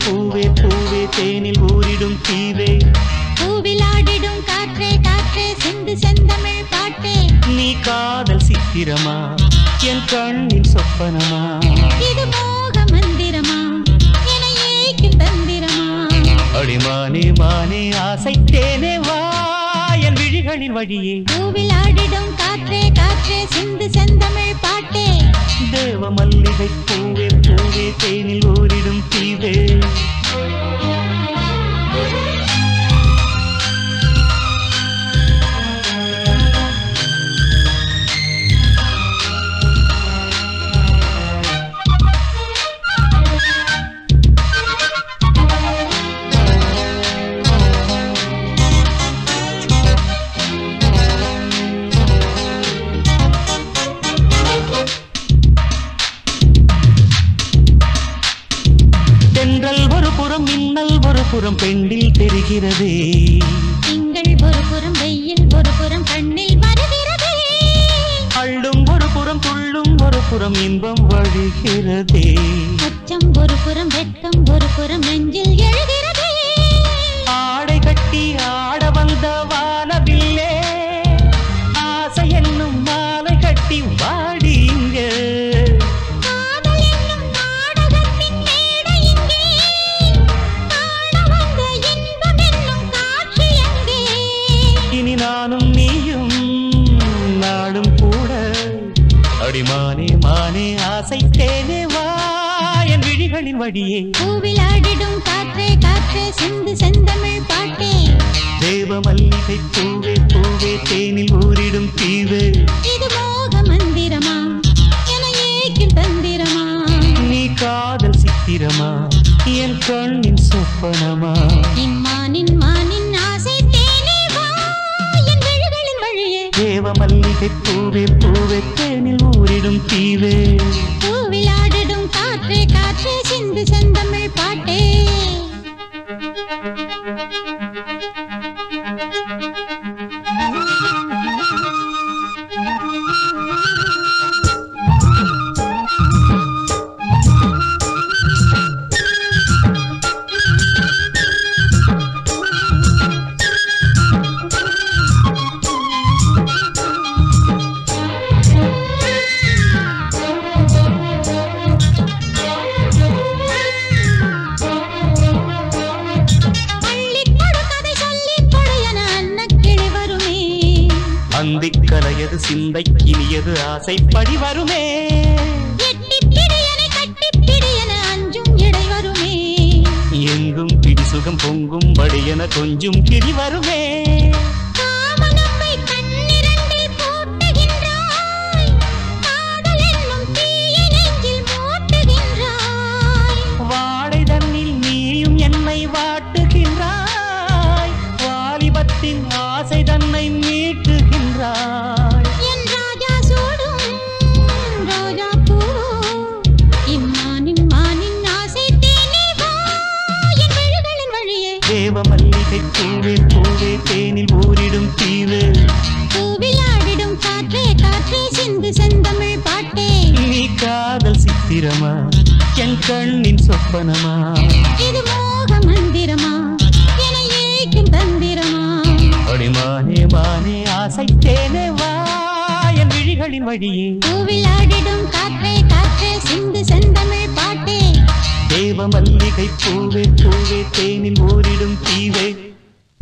பூவே பூவே தேனில் ஊரிடும் தீவே பூவிலாடிடும் காற்றே காற்றே சிந்து செந்தமிழ் பாட்டே நீ காதல் சித்திரமா என் கண்ணின் சொப்பனமா இது மோக மந்திரமா என ஏக்கும் தந்திரமா அடிமானே மானே ஆசைத்தேனே வா என் விழிகளின் வழியே பூவிலாடிடும் காற்றே காற்றே சிந்து செந்தமிழ் பாட்டே தேவ மல்லிகை பூவே பூவே தேனில் ஊரிடும் தீவே தென்றல் ஒரு புறம் மின்னல் ஒரு புறம் பெண்ணில் தெரிகிறதே திங்கள் ஒரு புறம் வெயில் ஒரு புறம் கண்ணில் வருகிறதே அள்ளும் ஒரு புறம் துள்ளும் ஒரு புறம் இன்பம் வழிகிறதே அச்சம் ஒரு புறம் வெட்கம் ஒரு புறம் நெஞ்சில் எழுகிறதே ஆடை கட்டி ஆட வந்த வானவில்லே ஆசை என்னும் மாலை கட்டி வாடி இங்க காதல் என்னும் நாடகத்தின் மேடை இங்கே காண வந்த இன்பம் என்னும் காட்சி எங்கே இனி நானும் நீயும் நாடும் கூட அடிமானே மானே ஆசை தேனே வா என் விழிகளின் வழியே பூவிலாடிடும் காற்றே காற்றே சிந்து செந்தமிழ் பாட்டே தேவ மல்லிகை பூவே பூவே தேனில் ஊரிடும் தீவு இது மோக மந்திரமா என ஏக்கும் தந்திரமா நீ காதல் சித்திரமா என் கண்ணின் சொப்பனமா இம்மானின் மானின் ஆசை தேனே வா என் விழிகளின் வழியே தேவ மல்லிகை பூவே பூவே தேனில் ஊரிடும் தீவு பூவிலாடிடும் காற்றே காற்றே சிந்து செந்தமிழ் பாட்டே அள்ளிக் கொடு கதை சொல்லிக் கொடு என அன்னக்கிளி வருமே அந்திக் கலையது சிந்தை இனியது ஆசைப்படி வருமே எட்டிப் பிடியனை கட்டிப் பிடியென அஞ்சும் இடை வருமே எங்கும் பிடி சுகம் பொங்கும் படியென கொஞ்சம் கிடி வருமே காமனம்மை கண்ணிரண்டில் பூட்டுகின்றாய் காதல் என்னும் தீயை நெஞ்சில் மூட்டுகின்றாய் வாடை தன்னில் நீயும் என்னை வாட்டுகின்றாய் வாலிபத்தின் ஆசை தன்னை மீட்டுகின்றாய் என் ராஜா சூடும் ரோஜா பூ இம்மானின் மானின் ஆசை தேனே வா என் விழிகளின் வழியே தேவ மல்லிகை பூவே பூவே தேனில் ஊரிடும் தீவு பூவிலாடிடும் காற்றே காற்றே சிந்து செந்தமிழ் பாட்டே நீ காதல் சித்திரமா என் கண்ணின் சொப்பனமா இது மோக மந்திரமா என ஏக்கும் தந்திரமா அடிமானே மானே ஆசை தேனே வா என் விழிகளின் வழியே பூவிலாடிடும் காற்றே காற்றே சிந்து செந்தமிழ் பாட்டே தேவ மல்லிகை பூவே பூவே தேனில் ஊரி